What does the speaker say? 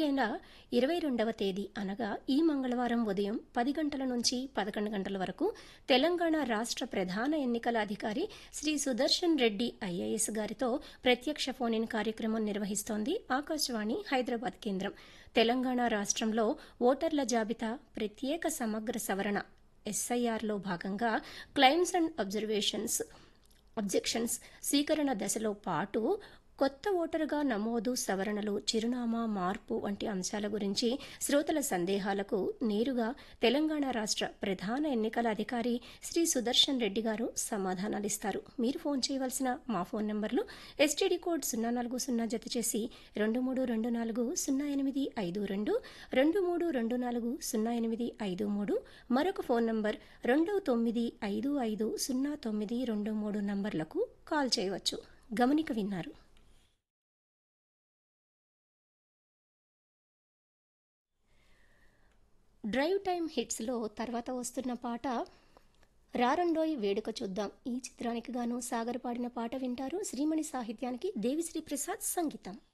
నెల ఇరవై రెండవ తేదీ అనగా ఈ మంగళవారం ఉదయం పది గంటల నుంచి పదకొండు గంటల వరకు తెలంగాణ రాష్ట్ర ప్రధాన ఎన్నికల అధికారి శ్రీ సుదర్శన్ రెడ్డి ఐఏఎస్ గారితో ప్రత్యక్ష ఫోన్ ఇన్ కార్యక్రమం నిర్వహిస్తోంది ఆకాశవాణి హైదరాబాద్ కేంద్రం తెలంగాణ రాష్ట్రంలో ఓటర్ల జాబితా ప్రత్యేక సమగ్ర సవరణ ఎస్ఐఆర్లో భాగంగా క్లైమ్స్ అండ్ అబ్జర్వేషన్స్ అబ్జెక్షన్స్ స్వీకరణ దశలో పాటు కొత్త ఓటరుగా నమోదు సవరణలు చిరునామా మార్పు వంటి అంశాల గురించి శ్రోతల సందేహాలకు నేరుగా తెలంగాణ రాష్ట్ర ప్రధాన ఎన్నికల అధికారి శ్రీ సుదర్శన్ రెడ్డి గారు సమాధానాలిస్తారు మీరు ఫోన్ చేయవలసిన మా ఫోన్ నంబర్లు ఎస్టీడీ కోడ్ సున్నా నాలుగు సున్నా జత చేసి రెండు మూడు రెండు నాలుగు సున్నా ఎనిమిది ఐదు రెండు రెండు మూడు రెండు నాలుగు సున్నా ఎనిమిది ఐదు మూడు మరొక ఫోన్ నంబర్ రెండు తొమ్మిది ఐదు ఐదు సున్నా తొమ్మిది రెండు మూడు నంబర్లకు కాల్ చేయవచ్చు గమనిక విన్నారు డ్రైవ్ టైమ్ హిట్స్లో తర్వాత వస్తున్న పాట రారండోయ్ వేడుక చూద్దాం ఈ చిత్రానికి గాను సాగర్ పాడిన పాట వింటారు శ్రీమణి సాహిత్యానికి దేవిశ్రీ ప్రసాద్ సంగీతం